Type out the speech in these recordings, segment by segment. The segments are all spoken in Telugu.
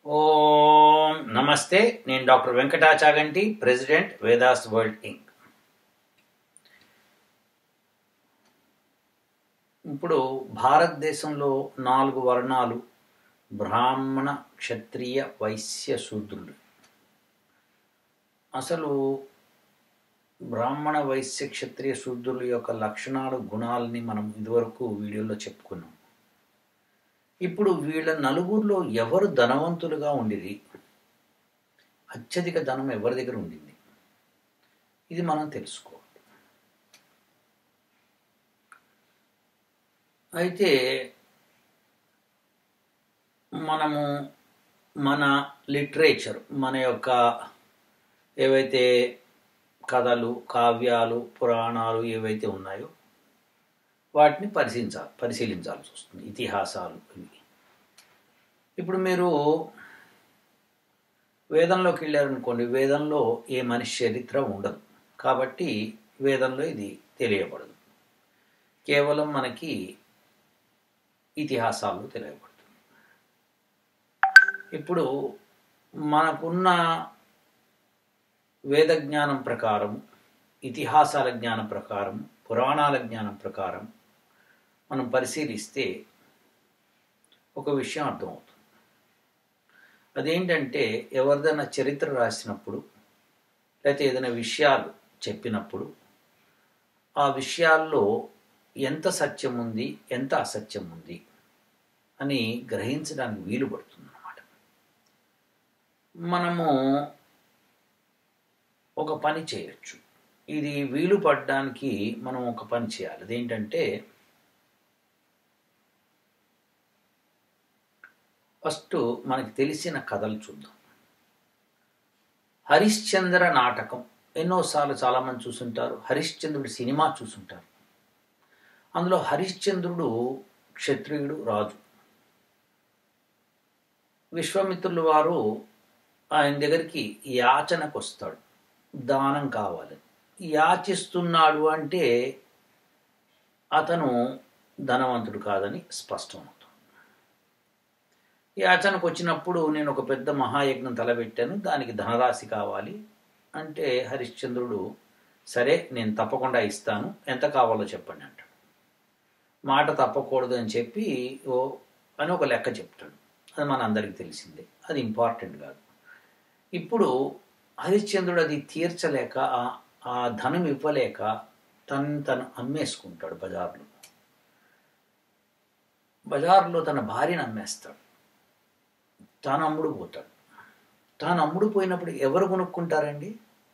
ఓం నమస్తే నేను doctor Venkata Chaganti president Vedas World Inc ఇప్పుడు భారతదేశంలో నాలుగు వర్ణాలు బ్రాహ్మణ క్షత్రియ వైశ్య శూద్రులు అసలు బ్రాహ్మణ వైశ్య క్షత్రియ శూద్రుల యొక్క లక్షణాలు గుణాలని మనం ఇదివరకు వీడియోలో చెప్పుకున్నాం ఇప్పుడు వీళ్ళ నలుగురిలో ఎవరు ధనవంతులుగా ఉండిరి అత్యధిక ధనం ఎవరి దగ్గర ఉండింది ఇది మనం తెలుసుకోవాలి అయితే మనము మన లిటరేచర్ మన యొక్క ఏవైతే కథలు కావ్యాలు పురాణాలు ఏవైతే ఉన్నాయో వాటిని పరిశీలించాలి పరిశీలించాల్సి వస్తుంది ఇతిహాసాలు ఇవి ఇప్పుడు మీరు వేదంలోకి వెళ్ళారనుకోండి వేదంలో ఏ మనిషి చరిత్ర ఉండదు కాబట్టి వేదంలో ఇది తెలియబడదు కేవలం మనకి ఇతిహాసాలు తెలియబడుతుంది ఇప్పుడు మనకున్న వేద జ్ఞానం ప్రకారం ఇతిహాసాల జ్ఞానం ప్రకారం పురాణాల జ్ఞానం ప్రకారం మనం పరిశీలిస్తే ఒక విషయం అర్థమవుతుంది అదేంటంటే ఎవరిదైనా చరిత్ర రాసినప్పుడు లేకపోతే ఏదైనా విషయాలు చెప్పినప్పుడు ఆ విషయాల్లో ఎంత సత్యం ఉంది ఎంత అసత్యం ఉంది అని గ్రహించడానికి వీలు పడుతుంది అన్నమాట మనము ఒక పని చేయొచ్చు ఇది వీలు పడడానికి మనం ఒక పని చేయాలి అదేంటంటే ఫస్ట్ మనకి తెలిసిన కథలు చూద్దాం హరిశ్చంద్ర నాటకం ఎన్నోసార్లు చాలామంది చూసుంటారు హరిశ్చంద్రుడి సినిమా చూసుంటారు అందులో హరిశ్చంద్రుడు క్షత్రియుడు రాజు విశ్వామిత్రులు వారు ఆయన దగ్గరికి యాచనకు వస్తాడు దానం కావాలి యాచిస్తున్నాడు అంటే అతను ధనవంతుడు కాదని స్పష్టమవుతుంది యాచనకు వచ్చినప్పుడు నేను ఒక పెద్ద మహాయజ్ఞం తలబెట్టాను దానికి ధనరాశి కావాలి అంటే హరిశ్చంద్రుడు సరే నేను తప్పకుండా ఇస్తాను ఎంత కావాలో చెప్పండి అంటాడు మాట తప్పకూడదు అని చెప్పి ఓ అని ఒక లెక్క చెప్తాడు అది మన అందరికీ తెలిసిందే అది ఇంపార్టెంట్ కాదు ఇప్పుడు హరిశ్చంద్రుడు అది తీర్చలేక ఆ ధనం ఇవ్వలేక తను తను అమ్మేసుకుంటాడు బజార్లో బజార్లో తన భార్యను అమ్మేస్తాడు తాను అమ్ముడు పోతాడు తాను అమ్ముడు పోయినప్పుడు ఎవరు కొనుక్కుంటారండి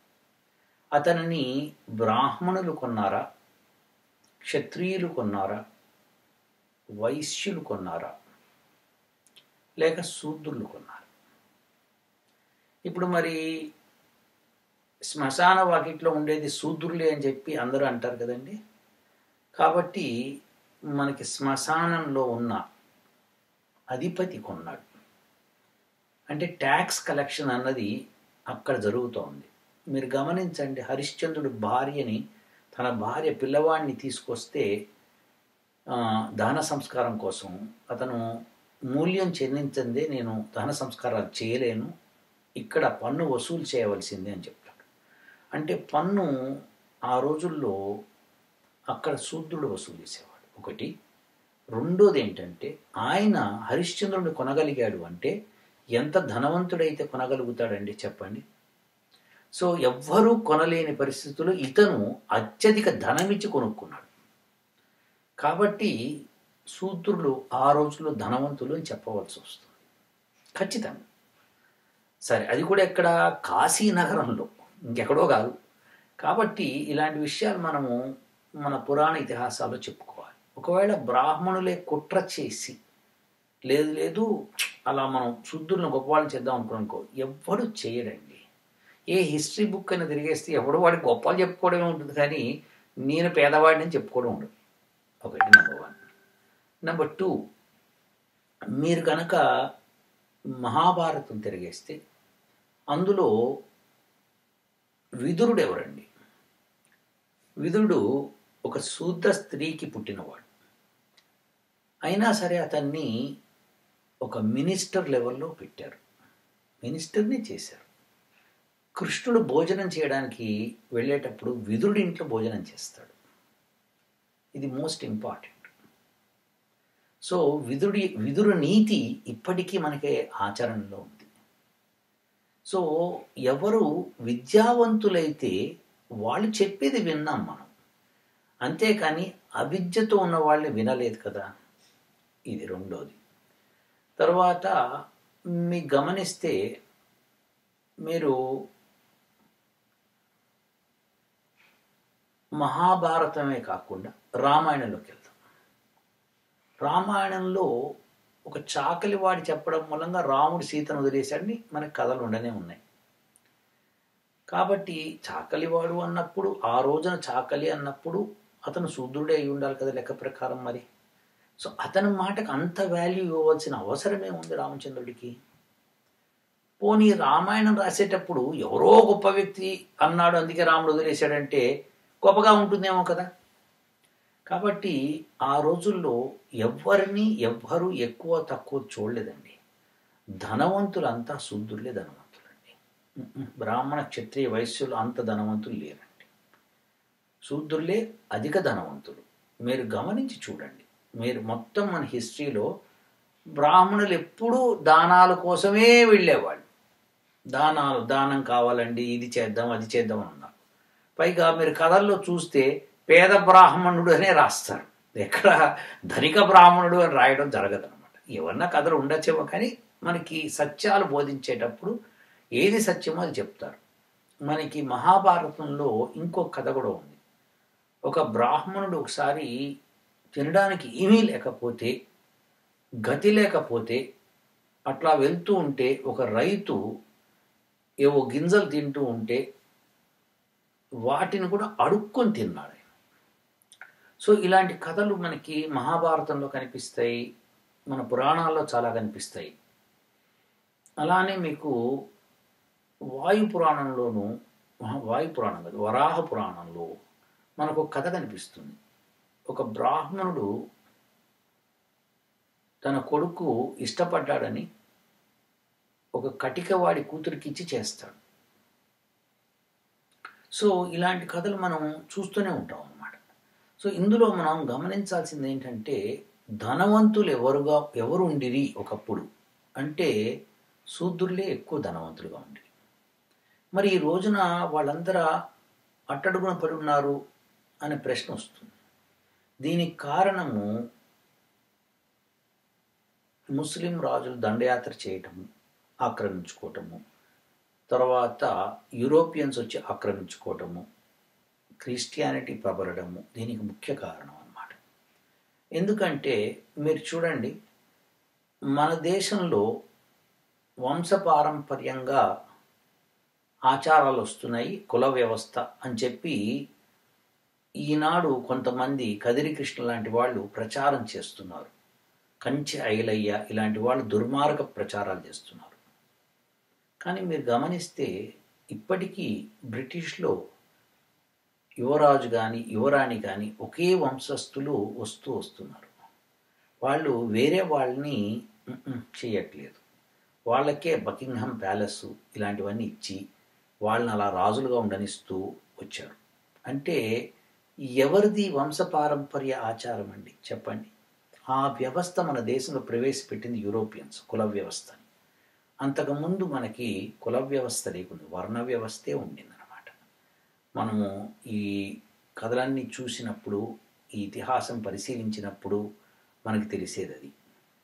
అతనిని బ్రాహ్మణులు కొన్నారా క్షత్రియులు కొన్నారా వైశ్యులు కొన్నారా లేక శూద్రులు కొన్నారా ఇప్పుడు మరి శ్మశాన వాకిట్లో ఉండేది శూద్రులే అని చెప్పి అందరూ అంటారు కదండి కాబట్టి మనకి శ్మశానంలో ఉన్న అధిపతి కొన్నాడు అంటే ట్యాక్స్ కలెక్షన్ అన్నది అక్కడ జరుగుతోంది మీరు గమనించండి హరిశ్చంద్రుడి భార్యని తన భార్య పిల్లవాడిని తీసుకొస్తే దహన సంస్కారం కోసం అతను మూల్యం చెల్లించిందే నేను దహన సంస్కారాలు చేయలేను ఇక్కడ పన్ను వసూలు చేయవలసిందే అని చెప్తాడు అంటే పన్ను ఆ రోజుల్లో అక్కడ శూద్రుడు వసూలు చేసేవాడు ఒకటి రెండోది ఏంటంటే ఆయన హరిశ్చంద్రుడిని కొనగలిగాడు అంటే ఎంత ధనవంతుడైతే కొనగలుగుతాడండి చెప్పండి సో ఎవ్వరూ కొనలేని పరిస్థితుల్లో ఇతను అత్యధిక ధనమిచ్చి కొనుక్కున్నాడు కాబట్టి శూద్రులు ఆ రోజుల్లో ధనవంతులు అని చెప్పవలసి వస్తుంది ఖచ్చితంగా సరే అది కూడా ఎక్కడ కాశీ నగరంలో ఇంకెక్కడో కాదు కాబట్టి ఇలాంటి విషయాలు మనము మన పురాణ ఇతిహాసాల్లో చెప్పుకోవాలి ఒకవేళ బ్రాహ్మణులే కుట్ర చేసి లేదు లేదు అలా మనం శుద్ధులను గొప్పవాళ్ళని చేద్దాం అనుకున్నానుకో ఎవ్వడు చేయడండి ఏ హిస్టరీ బుక్ అయినా తిరిగేస్తే ఎవడు వాడి గొప్పలు చెప్పుకోవడమే ఉంటుంది కానీ నేను పేదవాడిని చెప్పుకోవడం ఉండదు ఒకటి నెంబర్ వన్ నెంబర్ టూ మీరు కనుక మహాభారతం తిరిగేస్తే అందులో విదురుడు ఎవరండి విదురుడు ఒక శూద్ర స్త్రీకి పుట్టినవాడు అయినా సరే అతన్ని ఒక మినిస్టర్ లెవెల్లో పెట్టారు మినిస్టర్ని చేశారు కృష్ణుడు భోజనం చేయడానికి వెళ్ళేటప్పుడు విదురుడి ఇంట్లో భోజనం చేస్తాడు ఇది మోస్ట్ ఇంపార్టెంట్ సో విదుడి విదురు నీతి ఇప్పటికీ మనకి ఆచరణలో ఉంది సో ఎవరు విద్యావంతులైతే వాళ్ళు చెప్పేది విన్నాం మనం అంతేకాని అవిద్యతో ఉన్న వాళ్ళని వినలేదు కదా ఇది రెండోది తర్వాత మీకు గమనిస్తే మీరు మహాభారతమే కాకుండా రామాయణంలోకి వెళ్తాం రామాయణంలో ఒక చాకలి వాడి చెప్పడం మూలంగా రాముడు సీతను వదిలేశాడని మనకి కథలు ఉండనే ఉన్నాయి కాబట్టి చాకలివాడు అన్నప్పుడు ఆ రోజున చాకలి అన్నప్పుడు అతను శూద్రుడే అయి ఉండాలి కదా లెక్క ప్రకారం మరి సో అతని మాటకు అంత వాల్యూ ఇవ్వవలసిన అవసరమే ఉంది రామచంద్రుడికి పోనీ రామాయణం రాసేటప్పుడు ఎవరో గొప్ప వ్యక్తి అన్నాడు అందుకే రాముడు వదిలేశాడంటే గొప్పగా ఉంటుందేమో కదా కాబట్టి ఆ రోజుల్లో ఎవ్వరిని ఎవ్వరు ఎక్కువ తక్కువ చూడలేదండి ధనవంతులంతా శూద్రులే ధనవంతులండి బ్రాహ్మణ క్షత్రియ వైశ్యులు అంత ధనవంతులు లేరండి శూద్రులే అధిక ధనవంతులు మీరు గమనించి చూడండి మీరు మొత్తం మన హిస్టరీలో బ్రాహ్మణులు ఎప్పుడూ దానాల కోసమే వెళ్ళేవాళ్ళు దానాలు దానం కావాలండి ఇది చేద్దాం అది చేద్దాం అని అన్నారు పైగా మీరు కథల్లో చూస్తే పేద బ్రాహ్మణుడు అనే రాస్తారు ఎక్కడ ధనిక బ్రాహ్మణుడు అని రాయడం జరగదనమాట ఏమన్నా కథలు ఉండొచ్చేమో కానీ మనకి సత్యాలు బోధించేటప్పుడు ఏది సత్యమో అది చెప్తారు మనకి మహాభారతంలో ఇంకో కథ కూడా ఉంది ఒక బ్రాహ్మణుడు ఒకసారి తినడానికి ఏమీ లేకపోతే గతి లేకపోతే అట్లా వెళ్తూ ఉంటే ఒక రైతు ఏవో గింజలు తింటూ ఉంటే వాటిని కూడా అడుక్కొని తిన్నాడు ఆయన సో ఇలాంటి కథలు మనకి మహాభారతంలో కనిపిస్తాయి మన పురాణాల్లో చాలా కనిపిస్తాయి అలానే మీకు వాయు పురాణంలోను వాయు పురాణం కాదు వరాహ పురాణంలో మనకు ఒక కథ కనిపిస్తుంది ఒక బ్రాహ్మణుడు తన కొడుకు ఇష్టపడ్డాడని ఒక కటికవాడి కూతురికిచ్చి చేస్తాడు సో ఇలాంటి కథలు మనం చూస్తూనే ఉంటాం అన్నమాట సో ఇందులో మనం గమనించాల్సింది ఏంటంటే ధనవంతులు ఎవరుగా ఎవరు ఉండిరి ఒకప్పుడు అంటే శూద్రులే ఎక్కువ ధనవంతులుగా ఉండిరి మరి ఈ రోజున వాళ్ళందరూ అట్టడుగున పడి ఉన్నారు అనే ప్రశ్న వస్తుంది దీనికి కారణము ముస్లిం రాజులు దండయాత్ర చేయటము ఆక్రమించుకోవటము తర్వాత యూరోపియన్స్ వచ్చి ఆక్రమించుకోవటము క్రిస్టియానిటీ ప్రబలడము దీనికి ముఖ్య కారణం అన్నమాట ఎందుకంటే మీరు చూడండి మన దేశంలో వంశపారంపర్యంగా ఆచారాలు వస్తున్నాయి కుల వ్యవస్థ అని చెప్పి ఈనాడు కొంతమంది కదిరి కృష్ణ లాంటి వాళ్ళు ప్రచారం చేస్తున్నారు కంచె ఐలయ్య ఇలాంటి వాళ్ళు దుర్మార్గ ప్రచారాలు చేస్తున్నారు కానీ మీరు గమనిస్తే ఇప్పటికీ బ్రిటిష్లో యువరాజు కానీ యువరాణి కానీ ఒకే వంశస్థులు వస్తూ వస్తున్నారు వాళ్ళు వేరే వాళ్ళని చేయట్లేదు వాళ్ళకే బకింగ్హామ్ ప్యాలెస్ ఇలాంటివన్నీ ఇచ్చి వాళ్ళని అలా రాజులుగా ఉండనిస్తూ వచ్చారు అంటే ఎవరిది వంశపారంపర్య ఆచారం అండి చెప్పండి ఆ వ్యవస్థ మన దేశంలో ప్రవేశపెట్టింది యూరోపియన్స్ కుల వ్యవస్థని అంతకుముందు మనకి కుల వ్యవస్థ లేకుండా వర్ణ వ్యవస్థే ఉండిందన్నమాట మనము ఈ కథలన్నీ చూసినప్పుడు ఈ ఇతిహాసం పరిశీలించినప్పుడు మనకి తెలిసేది అది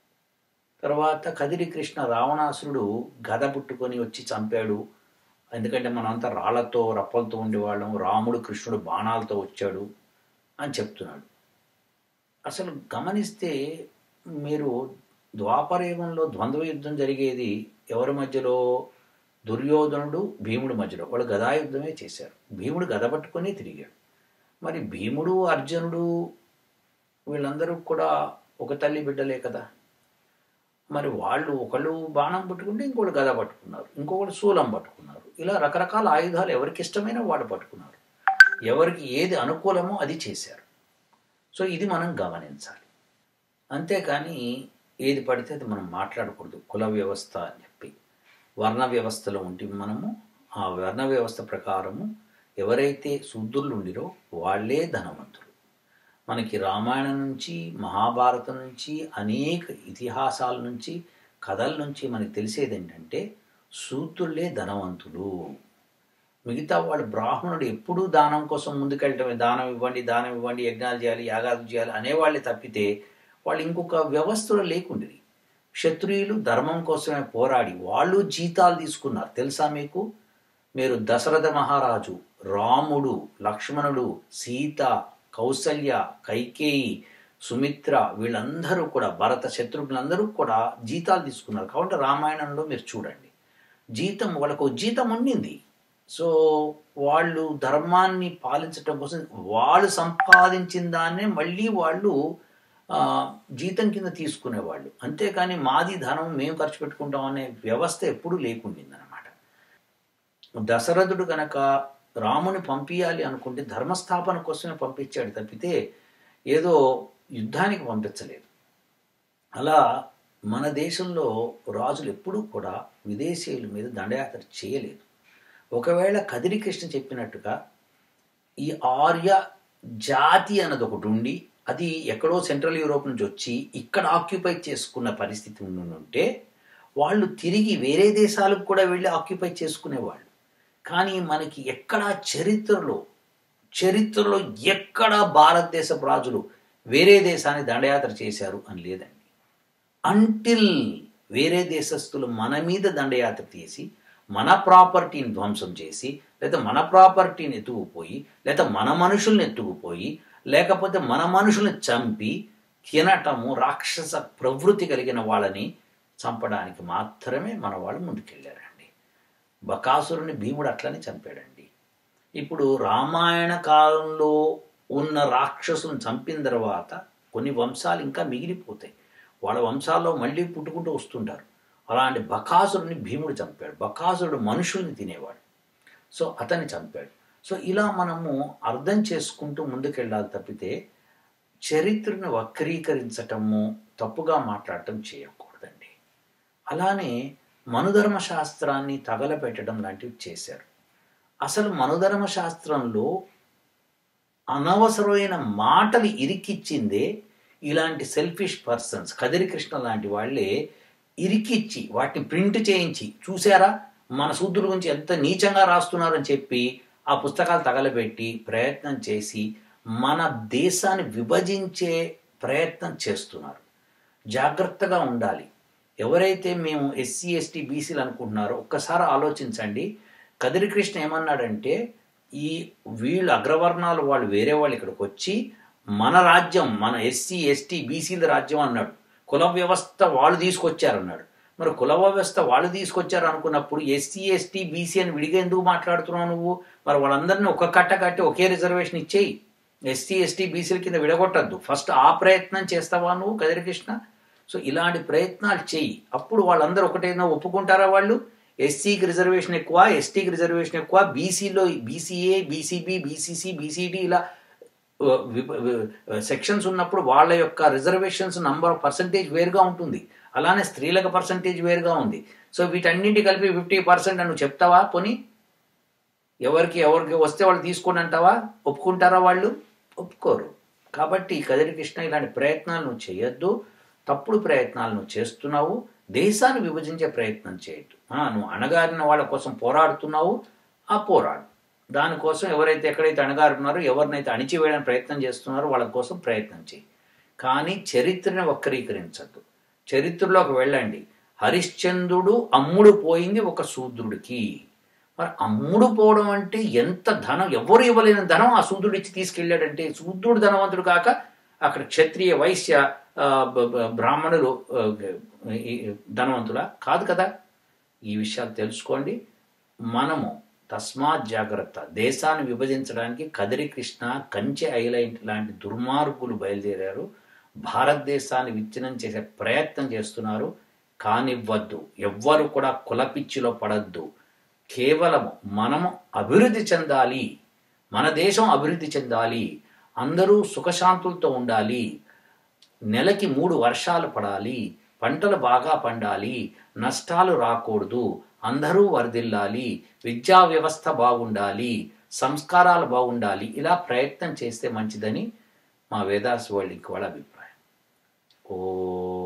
తర్వాత కదిరి కృష్ణ రావణాసురుడు గద పుట్టుకొని వచ్చి చంపాడు ఎందుకంటే మనంతా రాళ్లతో రప్పలతో ఉండేవాళ్ళం రాముడు కృష్ణుడు బాణాలతో వచ్చాడు అని చెప్తున్నాడు అసలు గమనిస్తే మీరు ద్వాపరయుగంలో ద్వంద్వ యుద్ధం జరిగేది ఎవరి మధ్యలో దుర్యోధనుడు భీముడి మధ్యలో వాళ్ళు గదాయుద్ధమే చేశారు భీముడు గద పట్టుకొని తిరిగాడు మరి భీముడు అర్జునుడు వీళ్ళందరూ కూడా ఒక తల్లి బిడ్డలే కదా మరి వాళ్ళు ఒకళ్ళు బాణం పట్టుకుంటే ఇంకోళ్ళు గద పట్టుకున్నారు ఇంకొకళ్ళు శూలం పట్టుకున్నారు ఇలా రకరకాల ఆయుధాలు ఎవరికి ఇష్టమైన వాడు పట్టుకున్నారు ఎవరికి ఏది అనుకూలమో అది చేశారు సో ఇది మనం గమనించాలి అంతేకాని ఏది పడితే అది మనం మాట్లాడకూడదు కుల వ్యవస్థ అని చెప్పి వర్ణ వ్యవస్థలో ఉంటే మనము ఆ వర్ణ వ్యవస్థ ప్రకారము ఎవరైతే శూద్రులు ఉండిరో వాళ్ళే ధనవంతులు మనకి రామాయణం నుంచి మహాభారతం నుంచి అనేక ఇతిహాసాల నుంచి కథల నుంచి మనకి తెలిసేది ఏంటంటే శూద్రులే ధనవంతులు మిగతా వాళ్ళు బ్రాహ్మణుడు ఎప్పుడూ దానం కోసం ముందుకెళ్ళటమే దానం ఇవ్వండి దానం ఇవ్వండి యజ్ఞాలు చేయాలి యాగాలు చేయాలి అనేవాళ్ళే తప్పితే వాళ్ళు ఇంకొక వ్యవస్థలో లేకుండేది క్షత్రియులు ధర్మం కోసమే పోరాడి వాళ్ళు జీతాలు తీసుకున్నారు తెలుసా మీకు మీరు దశరథ మహారాజు రాముడు లక్ష్మణుడు సీత కౌసల్య కైకేయి సుమిత్ర వీళ్ళందరూ కూడా భరత శత్రుఘ్నులందరూ కూడా జీతాలు తీసుకున్నారు కాబట్టి రామాయణంలో మీరు చూడండి జీతం వాళ్ళకు జీతం ఉండింది సో వాళ్ళు ధర్మాన్ని పాలించటం కోసం వాళ్ళు సంపాదించిన దాన్నే మళ్ళీ వాళ్ళు ఆ, జీతం కింద తీసుకునేవాళ్ళు అంతేకాని మాది ధనం మేము ఖర్చు పెట్టుకుంటాం అనే వ్యవస్థ ఎప్పుడూ లేకుండిందనమాట దశరథుడు గనక రాముని పంపించాలి అనుకుంటే ధర్మస్థాపన కోసమే పంపించాడు తప్పితే ఏదో యుద్ధానికి పంపించలేదు అలా మన దేశంలో రాజులు ఎప్పుడూ కూడా విదేశీయుల మీద దండయాత్ర చేయలేదు ఒకవేళ కదిరి కృష్ణ చెప్పినట్టుగా ఈ ఆర్య జాతి అన్నది ఒకటి ఉండి అది ఎక్కడో సెంట్రల్ యూరోప్ నుంచి వచ్చి ఇక్కడ ఆక్యుపై చేసుకున్న పరిస్థితి ఉంటే వాళ్ళు తిరిగి వేరే దేశాలకు కూడా వెళ్ళి ఆక్యుపై చేసుకునేవాళ్ళు కానీ మనకి ఎక్కడా చరిత్రలో చరిత్రలో ఎక్కడా భారతదేశపు రాజులు వేరే దేశాన్ని దండయాత్ర చేశారు అని లేదండి అంటిల్ వేరే దేశస్తులు మన మీద దండయాత్ర తీసి మన ప్రాపర్టీని ధ్వంసం చేసి లేదా మన ప్రాపర్టీని ఎత్తుకుపోయి లేదా మన మనుషుల్ని ఎత్తుకుపోయి లేకపోతే మన మనుషుల్ని చంపి తినటము రాక్షస ప్రవృత్తి కలిగిన వాళ్ళని చంపడానికి మాత్రమే మన వాళ్ళు ముందుకెళ్ళారండి బకాసురుని భీముడు అట్లనే చంపాడండి ఇప్పుడు రామాయణ కాలంలో ఉన్న రాక్షసులను చంపిన తర్వాత కొన్ని వంశాలు ఇంకా మిగిలిపోతాయి వాళ్ళ వంశాల్లో మళ్ళీ పుట్టుకుంటూ వస్తుంటారు అలాంటి బకాసురుని భీముడు చంపాడు బకాసురుడు మనుషుల్ని తినేవాడు సో అతన్ని చంపాడు సో ఇలా మనము అర్థం చేసుకుంటూ ముందుకెళ్ళాలి తప్పితే చరిత్రను వక్రీకరించటము తప్పుగా మాట్లాడటం చేయకూడదండి అలానే మనుధర్మ శాస్త్రాన్ని తగలపెట్టడం లాంటివి చేశారు అసలు మనుధర్మ శాస్త్రంలో అనవసరమైన మాటలు ఇరికిచ్చిందే ఇలాంటి సెల్ఫిష్ పర్సన్స్ కదిరి కృష్ణ లాంటి వాళ్ళే ఇరికిచ్చి వాటిని ప్రింట్ చేయించి చూసారా మన శూద్రుల గురించి ఎంత నీచంగా రాస్తున్నారని చెప్పి ఆ పుస్తకాలు తగలబెట్టి ప్రయత్నం చేసి మన దేశాన్ని విభజించే ప్రయత్నం చేస్తున్నారు జాగ్రత్తగా ఉండాలి ఎవరైతే మేము ఎస్సీ ఎస్టీ బీసీలు అనుకుంటున్నారో ఒక్కసారి ఆలోచించండి కదిరి కృష్ణ ఏమన్నాడంటే ఈ వీళ్ళు అగ్రవర్ణాలు వాళ్ళు వేరే వాళ్ళు ఇక్కడికి వచ్చి మన రాజ్యం మన ఎస్సీ ఎస్టీ బీసీల రాజ్యం అన్నాడు కుల వ్యవస్థ వాళ్ళు తీసుకొచ్చారన్నాడు మరి కుల వ్యవస్థ వాళ్ళు తీసుకొచ్చారు అనుకున్నప్పుడు ఎస్సీ ఎస్టీ బీసీ అని విడిగా ఎందుకు మాట్లాడుతున్నావు నువ్వు మరి వాళ్ళందరినీ ఒక కట్ట కట్టి ఒకే రిజర్వేషన్ ఇచ్చేయి ఎస్సీ ఎస్టీ బీసీల కింద విడగొట్టద్దు ఫస్ట్ ఆ ప్రయత్నం చేస్తావా నువ్వు కదిరికృష్ణ సో ఇలాంటి ప్రయత్నాలు చెయ్యి అప్పుడు వాళ్ళందరూ ఒకటేనా ఒప్పుకుంటారా వాళ్ళు ఎస్సీకి రిజర్వేషన్ ఎక్కువ ఎస్టీకి రిజర్వేషన్ ఎక్కువ బీసీలో బీసీఏ బీసీబీ బీసీసీ బీసీడీ ఇలా సెక్షన్స్ ఉన్నప్పుడు వాళ్ళ యొక్క రిజర్వేషన్స్ నంబర్ పర్సంటేజ్ వేరుగా ఉంటుంది అలానే స్త్రీలకు పర్సంటేజ్ వేరుగా ఉంది సో వీటన్నింటి కలిపి ఫిఫ్టీ పర్సెంట్ అని చెప్తావా పోనీ ఎవరికి ఎవరికి వస్తే వాళ్ళు తీసుకోండి అంటావా ఒప్పుకుంటారా వాళ్ళు ఒప్పుకోరు కాబట్టి కదిరి కృష్ణ ఇలాంటి ప్రయత్నాలు నువ్వు చేయొద్దు తప్పుడు ప్రయత్నాలు నువ్వు చేస్తున్నావు దేశాన్ని విభజించే ప్రయత్నం చేయొద్దు నువ్వు అణగారిన వాళ్ళ కోసం పోరాడుతున్నావు ఆ పోరాడు దానికోసం ఎవరైతే ఎక్కడైతే అణగారున్నారో ఎవరినైతే అణిచివేయడానికి ప్రయత్నం చేస్తున్నారో వాళ్ళ కోసం ప్రయత్నం చేయి కానీ చరిత్రను వక్రీకరించద్దు చరిత్రలోకి వెళ్ళండి హరిశ్చంద్రుడు అమ్ముడు పోయింది ఒక శూద్రుడికి మరి అమ్ముడు పోవడం అంటే ఎంత ధనం ఎవరు ఇవ్వలేని ధనం ఆ శూద్రుడు ఇచ్చి తీసుకెళ్ళాడంటే శూద్రుడు ధనవంతుడు కాక అక్కడ క్షత్రియ వైశ్య బ్రాహ్మణులు ధనవంతులా కాదు కదా ఈ విషయాలు తెలుసుకోండి మనము తస్మాత్ జాగ్రత్త దేశాన్ని విభజించడానికి కదిరి కృష్ణ కంచె ఐలైట్ లాంటి దుర్మార్గులు బయలుదేరారు భారతదేశాన్ని విచ్ఛిన్నం చేసే ప్రయత్నం చేస్తున్నారు కానివ్వద్దు ఎవ్వరు కూడా కులపిచ్చిలో పడద్దు కేవలం మనము అభివృద్ధి చెందాలి మన దేశం అభివృద్ధి చెందాలి అందరూ సుఖశాంతులతో ఉండాలి నెలకి మూడు వర్షాలు పడాలి పంటలు బాగా పండాలి నష్టాలు రాకూడదు అందరూ వర్ధిల్లాలి విద్యా వ్యవస్థ బాగుండాలి సంస్కారాలు బాగుండాలి ఇలా ప్రయత్నం చేస్తే మంచిదని మా వేదాస్ వాళ్ళకి వాళ్ళ అభిప్రాయం ఓ